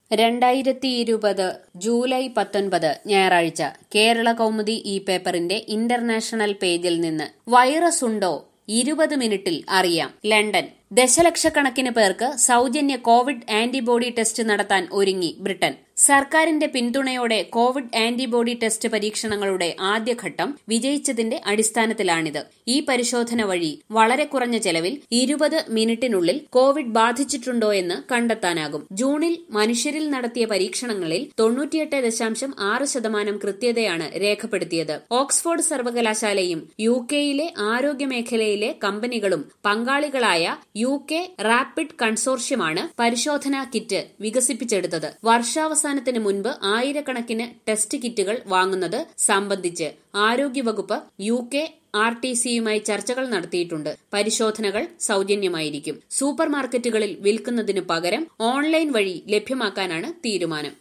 രണ്ടായിരത്തി ഇരുപത് ജൂലൈ പത്തൊൻപത് ഞായറാഴ്ച കേരള കൗമുദി ഈ പേപ്പറിന്റെ ഇന്റർനാഷണൽ പേജിൽ നിന്ന് വൈറസ് ഉണ്ടോ ഇരുപത് മിനിറ്റിൽ അറിയാം ലണ്ടൻ ദശലക്ഷക്കണക്കിന് പേർക്ക് സൗജന്യ കോവിഡ് ആന്റിബോഡി ടെസ്റ്റ് നടത്താൻ ഒരുങ്ങി ബ്രിട്ടൻ സർക്കാരിന്റെ പിന്തുണയോടെ കോവിഡ് ആന്റിബോഡി ടെസ്റ്റ് പരീക്ഷണങ്ങളുടെ ആദ്യഘട്ടം വിജയിച്ചതിന്റെ അടിസ്ഥാനത്തിലാണിത് ഈ പരിശോധന വഴി വളരെ കുറഞ്ഞ ചെലവിൽ ഇരുപത് മിനിറ്റിനുള്ളിൽ കോവിഡ് ബാധിച്ചിട്ടുണ്ടോ എന്ന് കണ്ടെത്താനാകും ജൂണിൽ മനുഷ്യരിൽ നടത്തിയ പരീക്ഷണങ്ങളിൽ തൊണ്ണൂറ്റിയെട്ട് ദശാംശം ആറ് ശതമാനം കൃത്യതയാണ് രേഖപ്പെടുത്തിയത് ഓക്സ്ഫോർഡ് സർവകലാശാലയും യു കെയിലെ ആരോഗ്യമേഖലയിലെ കമ്പനികളും പങ്കാളികളായ യു കെ റാപ്പിഡ് കൺസോർഷ്യമാണ് പരിശോധനാ കിറ്റ് വികസിപ്പിച്ചെടുത്തത് വർഷാവസാനത്തിന് മുൻപ് ആയിരക്കണക്കിന് ടെസ്റ്റ് കിറ്റുകൾ വാങ്ങുന്നത് സംബന്ധിച്ച് ആരോഗ്യവകുപ്പ് യു കെ ആർ ടി സിയുമായി ചർച്ചകൾ നടത്തിയിട്ടുണ്ട് പരിശോധനകൾ സൗജന്യമായിരിക്കും സൂപ്പർ മാർക്കറ്റുകളിൽ വിൽക്കുന്നതിനു പകരം ഓൺലൈൻ വഴി ലഭ്യമാക്കാനാണ് തീരുമാനം